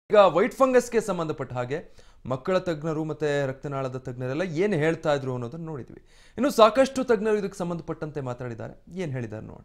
ಈಗ ವೈಟ್ ಫಂಗಸ್ಗೆ ಸಂಬಂಧಪಟ್ಟ ಹಾಗೆ ಮಕ್ಕಳ ತಜ್ಞರು ಮತ್ತೆ ರಕ್ತನಾಳದ ತಜ್ಞರೆಲ್ಲ ಏನು ಹೇಳ್ತಾ ಇದ್ರು ಅನ್ನೋದನ್ನ ನೋಡಿದ್ವಿ ಇನ್ನು ಸಾಕಷ್ಟು ತಜ್ಞರು ಇದಕ್ಕೆ ಸಂಬಂಧಪಟ್ಟಂತೆ ಮಾತಾಡಿದ್ದಾರೆ ಏನು ಹೇಳಿದ್ದಾರೆ ನೋಡೋಣ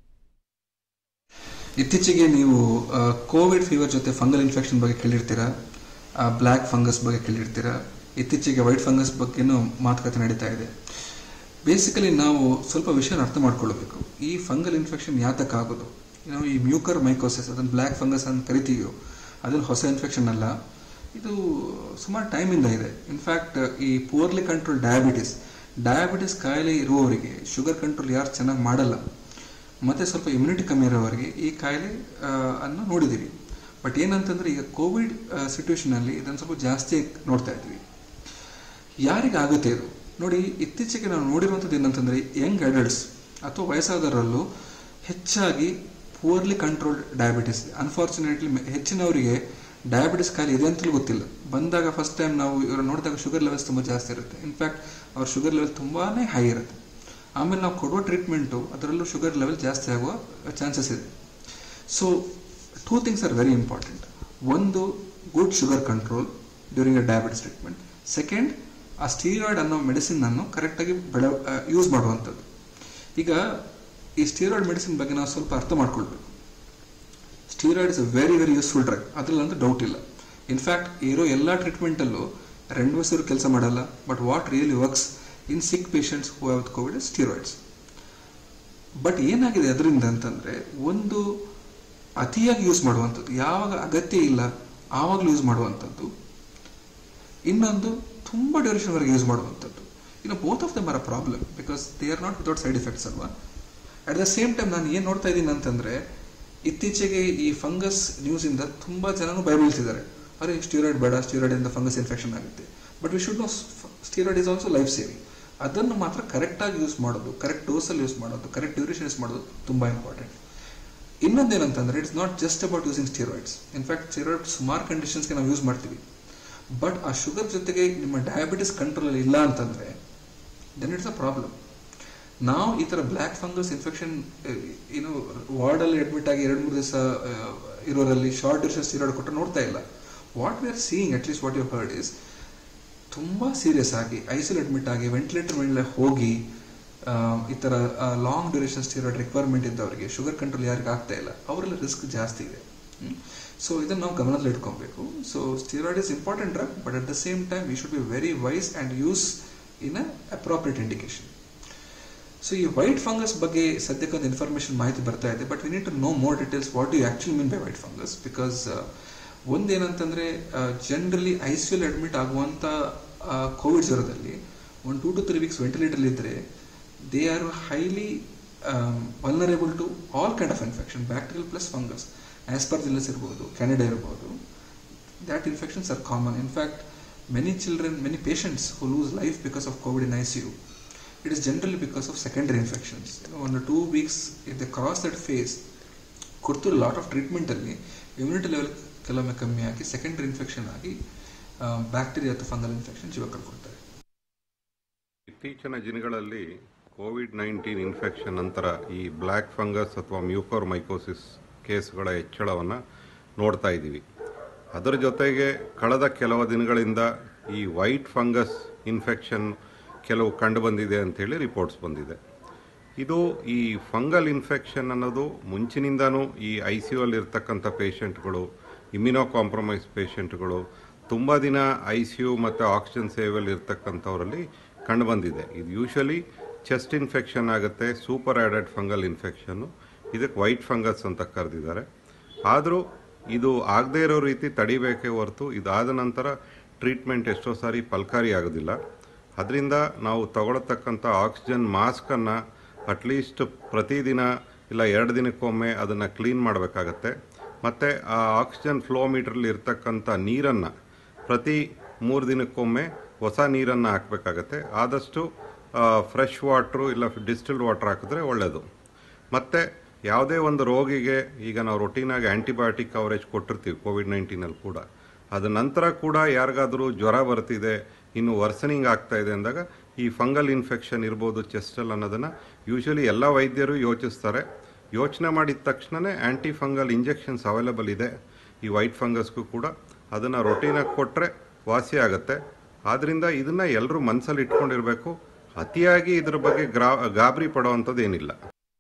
ಇತ್ತೀಚೆಗೆ ನೀವು ಕೋವಿಡ್ ಫೀವರ್ ಜೊತೆ ಫಂಗಲ್ ಇನ್ಫೆಕ್ಷನ್ ಬಗ್ಗೆ ಕೇಳಿರ್ತೀರಾ ಬ್ಲ್ಯಾಕ್ ಫಂಗಸ್ ಬಗ್ಗೆ ಕೇಳಿರ್ತೀರಾ ಇತ್ತೀಚೆಗೆ ವೈಟ್ ಫಂಗಸ್ ಬಗ್ಗೆನೂ ಮಾತುಕತೆ ನಡೀತಾ ಇದೆ ಬೇಸಿಕಲಿ ನಾವು ಸ್ವಲ್ಪ ವಿಷಯನ ಅರ್ಥ ಮಾಡ್ಕೊಳ್ಬೇಕು ಈ ಫಂಗಲ್ ಇನ್ಫೆಕ್ಷನ್ ಯಾತಕ್ಕಾಗೋದು ನಾವು ಈ ಮ್ಯೂಕರ್ ಮೈಕೋಸಿಸ್ ಅದನ್ನು ಬ್ಲ್ಯಾಕ್ ಫಂಗಸ್ ಅಂತ ಕರಿತೀವೋ ಅದನ್ನು ಹೊಸ ಇನ್ಫೆಕ್ಷನ್ ಅಲ್ಲ ಇದು ಸುಮಾರು ಟೈಮಿಂದ ಇದೆ ಇನ್ಫ್ಯಾಕ್ಟ್ ಈ ಪೂರ್ಲಿ ಕಂಟ್ರೋಲ್ ಡಯಾಬಿಟಿಸ್ ಡಯಾಬಿಟಿಸ್ ಕಾಯಿಲೆ ಇರುವವರಿಗೆ ಶುಗರ್ ಕಂಟ್ರೋಲ್ ಯಾರು ಚೆನ್ನಾಗಿ ಮಾಡಲ್ಲ ಮತ್ತೆ ಸ್ವಲ್ಪ ಇಮ್ಯುನಿಟಿ ಕಮ್ಮಿ ಇರೋವರಿಗೆ ಈ ಕಾಯಿಲೆ ಆ, ಅನ್ನು ನೋಡಿದ್ದೀವಿ ಬಟ್ ಏನಂತಂದ್ರೆ ಈಗ ಕೋವಿಡ್ ಸಿಚುವೇಶನಲ್ಲಿ ಇದನ್ನು ಸ್ವಲ್ಪ ಜಾಸ್ತಿ ನೋಡ್ತಾ ಇದ್ವಿ ಯಾರಿಗೆ ಆಗುತ್ತೆ ಇದು ನೋಡಿ ಇತ್ತೀಚೆಗೆ ನಾವು ನೋಡಿರುವಂಥದ್ದು ಏನಂತಂದ್ರೆ ಯಂಗ್ ಅಡಲ್ಟ್ಸ್ ಅಥವಾ ವಯಸ್ಸಾದವರಲ್ಲೂ ಹೆಚ್ಚಾಗಿ ಪೂರ್ಲಿ ಕಂಟ್ರೋಲ್ಡ್ ಡಯಾಬಿಟಿಸ್ ಅನ್ಫಾರ್ಚುನೇಟ್ಲಿ ಹೆಚ್ಚಿನವರಿಗೆ ಡಯಾಬಿಟಿಸ್ ಕಾಯಿಲೆ ಇದೆ ಅಂತಲೂ ಗೊತ್ತಿಲ್ಲ ಬಂದಾಗ ಫಸ್ಟ್ ಟೈಮ್ ನಾವು ಇವರು ನೋಡಿದಾಗ ಶುಗರ್ ಲೆವೆಲ್ಸ್ ತುಂಬ ಜಾಸ್ತಿ ಇರುತ್ತೆ ಇನ್ಫ್ಯಾಕ್ಟ್ ಅವ್ರ ಶುಗರ್ ಲೆವೆಲ್ ತುಂಬಾನೇ ಹೈ ಇರುತ್ತೆ ಆಮೇಲೆ ನಾವು ಕೊಡುವ ಟ್ರೀಟ್ಮೆಂಟು ಅದರಲ್ಲೂ ಶುಗರ್ ಲೆವೆಲ್ ಜಾಸ್ತಿ ಆಗುವ ಚಾನ್ಸಸ್ ಇದೆ so two things are very important ಒಂದು good sugar control during uh diabetes treatment second ಆ ಸ್ಟೀರಾಯ್ಡ್ ಅನ್ನೋ ಮೆಡಿಸಿನ್ ಅನ್ನು ಕರೆಕ್ಟಾಗಿ ಬೆಳ ಯೂಸ್ ಮಾಡುವಂಥದ್ದು ಈಗ ಈ ಸ್ಟೀರಾಯ್ಡ್ ಮೆಡಿಸಿನ್ ಬಗ್ಗೆ ನಾವು ಸ್ವಲ್ಪ ಅರ್ಥ ಮಾಡ್ಕೊಳ್ಬೇಕು steroid is a very very useful drug ಅದ್ರಲ್ಲಂತೂ ಡೌಟ್ ಇಲ್ಲ ಇನ್ಫ್ಯಾಕ್ಟ್ ಇರೋ ಎಲ್ಲ ಟ್ರೀಟ್ಮೆಂಟಲ್ಲೂ ರೆಂಡ್ಮೆಸಿರ್ ಕೆಲಸ ಮಾಡಲ್ಲ but what really works in sick patients who have covid steroids but ಏನಾಗಿದೆ ಅದರಿಂದ ಅಂತಂದ್ರೆ ಒಂದು ಅತಿಯಾಗಿ ಯೂಸ್ ಮಾಡುವಂಥದ್ದು ಯಾವಾಗ ಅಗತ್ಯ ಇಲ್ಲ ಆವಾಗಲೂ ಯೂಸ್ ಮಾಡುವಂಥದ್ದು ಇನ್ನೊಂದು ತುಂಬ ಡ್ಯೂರೇಷನ್ ವರೆಗೆ ಯೂಸ್ ಮಾಡುವಂಥದ್ದು ಇನ್ನು both of them are a problem because they are not without side effects ಅಲ್ವಾ ಅಟ್ ದ ಸೇಮ್ ಟೈಮ್ ನಾನು ಏನು ನೋಡ್ತಾ ಇದ್ದೀನಿ ಅಂತಂದ್ರೆ ಇತ್ತೀಚೆಗೆ ಈ ಫಂಗಸ್ ನ್ಯೂಸ್ ಇಂದ ತುಂಬಾ ಜನನು ಭಯಬೀಳ್ತಿದ್ದಾರೆ ಅರೆ ಸ್ಟೀರಾಯ್ಡ್ ಬೇಡ ಸ್ಟೀರಾಯ್ಡ್ ಇಂದ ಫಂಗಸ್ ಇನ್ಫೆಕ್ಷನ್ ಆಗುತ್ತೆ but we should know steroid is also life saving ಅದನ್ನು ಮಾತ್ರ ಕರೆಕ್ಟಾಗಿ ಯೂಸ್ ಮಾಡೋದು ಕರೆಕ್ಟ್ ಡೋಸಲ್ಲಿ ಯೂಸ್ ಮಾಡೋದು ಕರೆಕ್ಟ್ ಡ್ಯೂರೇಷನ್ ಯೂಸ್ ಮಾಡೋದು ತುಂಬ ಇಂಪಾರ್ಟೆಂಟ್ ಇನ್ನೊಂದೇನಂತಂದ್ರೆ it's not just about using steroids in fact steroid ಸುಮಾರು ಕಂಡೀಷನ್ಸ್ಗೆ ನಾವು ಯೂಸ್ ಮಾಡ್ತೀವಿ ಬಟ್ ಆ ಶುಗರ್ ಜೊತೆಗೆ ನಿಮ್ಮ ಡಯಾಬಿಟಿಸ್ ಕಂಟ್ರೋಲ್ ಇಲ್ಲ ಅಂತಂದ್ರೆ ದೆನ್ ಇಟ್ಸ್ ಅ ಪ್ರಾಬ್ಲಮ್ ನಾವು ಈ ತರ ಬ್ಲ್ಯಾಕ್ ಫಂಗಸ್ ಇನ್ಫೆಕ್ಷನ್ ಏನು ವಾರ್ಡಲ್ಲಿ ಅಡ್ಮಿಟ್ ಆಗಿ ಎರಡು ಮೂರು ದಿವಸ ಇರೋರಲ್ಲಿ ಶಾರ್ಟ್ ಡ್ಯೂರೇಷನ್ ಸ್ಟೀರಾಯ್ಡ್ ಕೊಟ್ಟು ನೋಡ್ತಾ ಇಲ್ಲ what we are seeing at least what you heard is ತುಂಬಾ ಸೀರಿಯಸ್ ಆಗಿ ಐಸಿಲ್ ಅಡ್ಮಿಟ್ ಆಗಿ ವೆಂಟಿಲೇಟರ್ ಮೇಲೆ ಹೋಗಿ ಆ, ಈ ತರ ಲಾಂಗ್ ಡ್ಯೂರೇಷನ್ ಸ್ಟೀರಾಯ್ಡ್ ರಿಕ್ವೈರ್ಮೆಂಟ್ ಇದ್ದವರಿಗೆ ಶುಗರ್ ಕಂಟ್ರೋಲ್ ಯಾರಿಗೆ ಆಗ್ತಾ ಇಲ್ಲ ಅವರೆಲ್ಲ ರಿಸ್ಕ್ ಜಾಸ್ತಿ ಇದೆ ಸೊ ಇದನ್ನು ನಾವು ಗಮನದಲ್ಲಿ ಇಟ್ಕೊಬೇಕು so steroid is important drug but at the same time we should be very wise and use in a appropriate indication so ಈ ವೈಟ್ ಫಂಗಸ್ ಬಗ್ಗೆ ಸದ್ಯಕ್ಕೆ ಒಂದು ಇನ್ಫಾರ್ಮೇಶನ್ ಮಾಹಿತಿ ಬರ್ತಾ ಇದೆ but we need to know more details what you actually mean by white fungus because ಒಂದೇನಂತಂದ್ರೆ generally I C U admit ಆಗುವಂತ covid ಜ್ವರದಲ್ಲಿ ಒಂದು two to three weeks ventilator ಇದ್ರೆ they are highly vulnerable to all kind of infection bacterial plus fungus aspergillus ಇರ್ಬೋದು candida ಇರ್ಬೋದು that infections are common. In fact, many children, many patients who lose life because of COVID in ICU, it is generally because of secondary infections. You know, under two weeks, if they cross that phase, ಕೊಡ್ತು lot of treatment ಅಲ್ಲಿ immunity level ಕೆಲವೊಮ್ಮೆ ಕಮ್ಮಿ ಆಗಿ secondary infection ಆಗಿ bacteria ಅಥವಾ fungal infection ಜೀವ ಕಳ್ಕೊಳ್ತಾರೆ ಇತ್ತೀಚಿನ ದಿನಗಳಲ್ಲಿ ಕೋವಿಡ್ ನೈನ್ಟೀನ್ ಇನ್ಫೆಕ್ಷನ್ ನಂತರ ಈ ಬ್ಲ್ಯಾಕ್ ಫಂಗಸ್ ಅಥವಾ ಮ್ಯೂಕೋರ್ ಮೈಕೋಸಿಸ್ ಕೇಸ್ಗಳ ಹೆಚ್ಚಳವನ್ನು ನೋಡ್ತಾ ಇದ್ದೀವಿ ಅದರ ಜೊತೆಗೆ ಕಳೆದ ಕೆಲವು ದಿನಗಳಿಂದ ಈ ವೈಟ್ ಫಂಗಸ್ ಇನ್ಫೆಕ್ಷನ್ ಕೆಲವು ಕಂಡು ಬಂದಿದೆ ಅಂತೇಳಿ ರಿಪೋರ್ಟ್ಸ್ ಬಂದಿದೆ ಇದು ಈ ಫಂಗಲ್ ಇನ್ಫೆಕ್ಷನ್ ಅನ್ನೋದು ಮುಂಚಿನಿಂದನೂ ಈ ಐ ಸಿ ಯು ಅಲ್ಲಿ ಇರ್ತಕ್ಕಂಥ ಪೇಷಂಟ್ಗಳು ಇಮ್ಯುನೋ ಕಾಂಪ್ರಮೈಸ್ ಪೇಷಂಟ್ಗಳು ತುಂಬ ದಿನ ಐ ಸಿ ಯು ಮತ್ತು ಆಕ್ಸಿಜನ್ ಸೇವೆಯಲ್ಲಿ ಇರ್ತಕ್ಕಂಥವರಲ್ಲಿ ಕಂಡುಬಂದಿದೆ ಇದು ಯೂಶಲಿ ಚೆಸ್ಟ್ ಇನ್ಫೆಕ್ಷನ್ ಆಗುತ್ತೆ ಸೂಪರ್ ಆ್ಯಡೆಡ್ ಫಂಗಲ್ ಇನ್ಫೆಕ್ಷನ್ನು ಇದಕ್ಕೆ ವೈಟ್ ಫಂಗಸ್ ಅಂತ ಕರೆದಿದ್ದಾರೆ ಆದರೂ ಇದು ಆಗದೇ ಇರೋ ರೀತಿ ತಡಿಬೇಕೇ ಹೊರತು ಇದಾದ ನಂತರ ಟ್ರೀಟ್ಮೆಂಟ್ ಎಷ್ಟೋ ಸಾರಿ ಫಲಕಾರಿ ಆಗೋದಿಲ್ಲ ಅದರಿಂದ ನಾವು ತಗೊಳತಕ್ಕಂಥ ಆಕ್ಸಿಜನ್ ಮಾಸ್ಕನ್ನು ಅಟ್ಲೀಸ್ಟ್ ಪ್ರತಿದಿನ ಇಲ್ಲ ಎರಡು ದಿನಕ್ಕೊಮ್ಮೆ ಅದನ್ನು ಕ್ಲೀನ್ ಮಾಡಬೇಕಾಗತ್ತೆ ಮತ್ತು ಆ ಆಕ್ಸಿಜನ್ ಫ್ಲೋ ಮೀಟ್ರಲ್ಲಿ ಇರ್ತಕ್ಕಂಥ ನೀರನ್ನು ಪ್ರತಿ ಮೂರು ದಿನಕ್ಕೊಮ್ಮೆ ಹೊಸ ನೀರನ್ನು ಹಾಕಬೇಕಾಗತ್ತೆ ಆದಷ್ಟು ಫ್ರೆಶ್ ವಾಟ್ರು ಇಲ್ಲ ಡಿಸ್ಟಿಲ್ಡ್ ವಾಟರ್ ಹಾಕಿದ್ರೆ ಒಳ್ಳೆಯದು ಮತ್ತು ಯಾವುದೇ ಒಂದು ರೋಗಿಗೆ ಈಗ ನಾವು ರೊಟೀನಾಗಿ ಆ್ಯಂಟಿಬಯೋಟಿಕ್ ಕವರೇಜ್ ಕೊಟ್ಟಿರ್ತೀವಿ ಕೋವಿಡ್ ನೈನ್ಟೀನಲ್ಲಿ ಕೂಡ ಅದ ನಂತರ ಕೂಡ ಯಾರಿಗಾದರೂ ಜ್ವರ ಬರ್ತಿದೆ ಇನ್ನು ವರ್ಸನಿಂಗ್ ಆಗ್ತಾ ಇದೆ ಅಂದಾಗ ಈ ಫಂಗಲ್ ಇನ್ಫೆಕ್ಷನ್ ಇರ್ಬೋದು ಚೆಸ್ಟಲ್ ಅನ್ನೋದನ್ನು ಯೂಶಲಿ ಎಲ್ಲ ವೈದ್ಯರು ಯೋಚಿಸ್ತಾರೆ ಯೋಚನೆ ಮಾಡಿದ ತಕ್ಷಣವೇ ಆ್ಯಂಟಿ ಫಂಗಲ್ ಇಂಜೆಕ್ಷನ್ಸ್ ಅವೈಲೇಬಲ್ ಇದೆ ಈ ವೈಟ್ ಫಂಗಸ್ಗೂ ಕೂಡ ಅದನ್ನು ರೊಟೀನಾಗಿ ಕೊಟ್ಟರೆ ವಾಸಿ ಆಗುತ್ತೆ ಆದ್ದರಿಂದ ಇದನ್ನು ಎಲ್ಲರೂ ಮನಸ್ಸಲ್ಲಿ ಇಟ್ಕೊಂಡಿರಬೇಕು ಅತಿಯಾಗಿ ಇದ್ರ ಬಗ್ಗೆ ಗ್ರಾ ಗಾಬರಿ ಪಡುವಂಥದ್ದು ಏನಿಲ್ಲ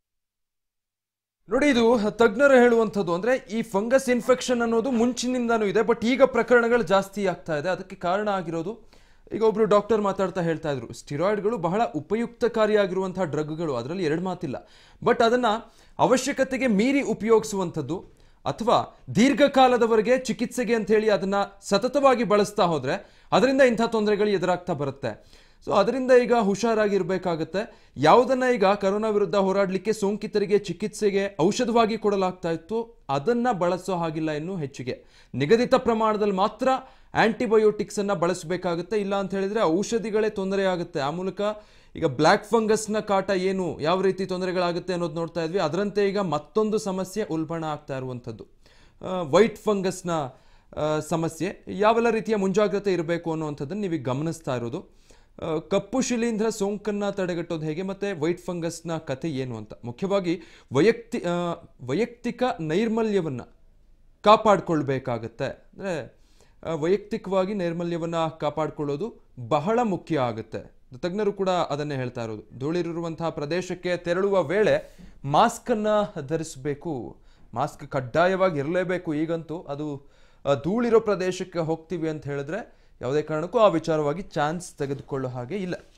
ನೋಡಿ ಇದು ತಜ್ಞರು ಹೇಳುವಂಥದ್ದು ಅಂದ್ರೆ ಈ ಫಂಗಸ್ ಇನ್ಫೆಕ್ಷನ್ ಅನ್ನೋದು ಮುಂಚಿನಿಂದಾನೂ ಇದೆ ಬಟ್ ಈಗ ಪ್ರಕರಣಗಳು ಜಾಸ್ತಿ ಆಗ್ತಾ ಇದೆ ಅದಕ್ಕೆ ಕಾರಣ ಆಗಿರೋದು ಈಗ ಒಬ್ರು ಡಾಕ್ಟರ್ ಮಾತಾಡ್ತಾ ಹೇಳ್ತಾ ಇದ್ರು ಸ್ಟಿರಾಯ್ಡ್ಗಳು ಬಹಳ ಉಪಯುಕ್ತಕಾರಿಯಾಗಿರುವಂತಹ ಡ್ರಗ್ಗಳು ಅದರಲ್ಲಿ ಎರಡು ಮಾತಿಲ್ಲ ಬಟ್ ಅದನ್ನ ಅವಶ್ಯಕತೆಗೆ ಮೀರಿ ಉಪಯೋಗಿಸುವಂಥದ್ದು ಅಥವಾ ದೀರ್ಘಕಾಲದವರೆಗೆ ಚಿಕಿತ್ಸೆಗೆ ಅಂತ ಹೇಳಿ ಅದನ್ನ ಸತತವಾಗಿ ಬಳಸ್ತಾ ಹೋದ್ರೆ ಅದರಿಂದ ಇಂಥ ತೊಂದರೆಗಳು ಎದುರಾಗ್ತಾ ಬರುತ್ತೆ ಸೊ ಅದರಿಂದ ಈಗ ಹುಷಾರಾಗಿರ್ಬೇಕಾಗತ್ತೆ ಯಾವುದನ್ನ ಈಗ ಕರೋನಾ ವಿರುದ್ಧ ಹೋರಾಡಲಿಕ್ಕೆ ಸೋಂಕಿತರಿಗೆ ಚಿಕಿತ್ಸೆಗೆ ಔಷಧವಾಗಿ ಕೊಡಲಾಗ್ತಾ ಇತ್ತು ಅದನ್ನ ಬಳಸೋ ಹಾಗಿಲ್ಲ ಇನ್ನು ಹೆಚ್ಚಿಗೆ ನಿಗದಿತ ಪ್ರಮಾಣದಲ್ಲಿ ಮಾತ್ರ ಆಂಟಿಬಯೋಟಿಕ್ಸ್ ಅನ್ನ ಬಳಸಬೇಕಾಗುತ್ತೆ ಇಲ್ಲ ಅಂತ ಹೇಳಿದ್ರೆ ಔಷಧಿಗಳೇ ತೊಂದರೆ ಆಗುತ್ತೆ ಆ ಮೂಲಕ ಈಗ ಬ್ಲ್ಯಾಕ್ ಫಂಗಸ್ನ ಕಾಟ ಏನು ಯಾವ ರೀತಿ ತೊಂದರೆಗಳಾಗುತ್ತೆ ಅನ್ನೋದು ನೋಡ್ತಾ ಇದ್ವಿ ಅದರಂತೆ ಈಗ ಮತ್ತೊಂದು ಸಮಸ್ಯೆ ಉಲ್ಬಣ ಆಗ್ತಾ ಇರುವಂಥದ್ದು ವೈಟ್ ಫಂಗಸ್ನ ಆ, ಸಮಸ್ಯೆ ಯಾವೆಲ್ಲ ರೀತಿಯ ಮುಂಜಾಗ್ರತೆ ಇರಬೇಕು ಅನ್ನುವಂಥದ್ದನ್ನು ನೀವೀಗ ಗಮನಿಸ್ತಾ ಇರೋದು ಆ, ಕಪ್ಪು ಶಿಲೀಂಧ್ರ ಸೋಂಕನ್ನ ತಡೆಗಟ್ಟೋದು ಹೇಗೆ ಮತ್ತೆ ವೈಟ್ ಫಂಗಸ್ನ ಕತೆ ಏನು ಅಂತ ಮುಖ್ಯವಾಗಿ ವೈಯಕ್ತಿ ಆ, ವೈಯಕ್ತಿಕ ನೈರ್ಮಲ್ಯವನ್ನ ಕಾಪಾಡಿಕೊಳ್ಬೇಕಾಗತ್ತೆ ಅಂದರೆ ವೈಯಕ್ತಿಕವಾಗಿ ನೈರ್ಮಲ್ಯವನ್ನ ಕಾಪಾಡಿಕೊಳ್ಳೋದು ಬಹಳ ಮುಖ್ಯ ಆಗುತ್ತೆ ತಜ್ಞರು ಕೂಡ ಅದನ್ನೇ ಹೇಳ್ತಾ ಇರೋದು ಧೂಳಿರುವಂತಹ ಪ್ರದೇಶಕ್ಕೆ ತೆರಳುವ ವೇಳೆ ಮಾಸ್ಕನ್ನು ಧರಿಸಬೇಕು ಮಾಸ್ಕ್ ಕಡ್ಡಾಯವಾಗಿ ಇರಲೇಬೇಕು ಈಗಂತೂ ಅದು ಆ, ಧೂಳಿರೋ ಪ್ರದೇಶಕ್ಕೆ ಹೋಗ್ತೀವಿ ಅಂತ ಹೇಳಿದ್ರೆ ಯಾವುದೇ ಕಾರಣಕ್ಕೂ ಆ ವಿಚಾರವಾಗಿ ಚಾನ್ಸ್ ತೆಗೆದುಕೊಳ್ಳೋ ಹಾಗೆ ಇಲ್ಲ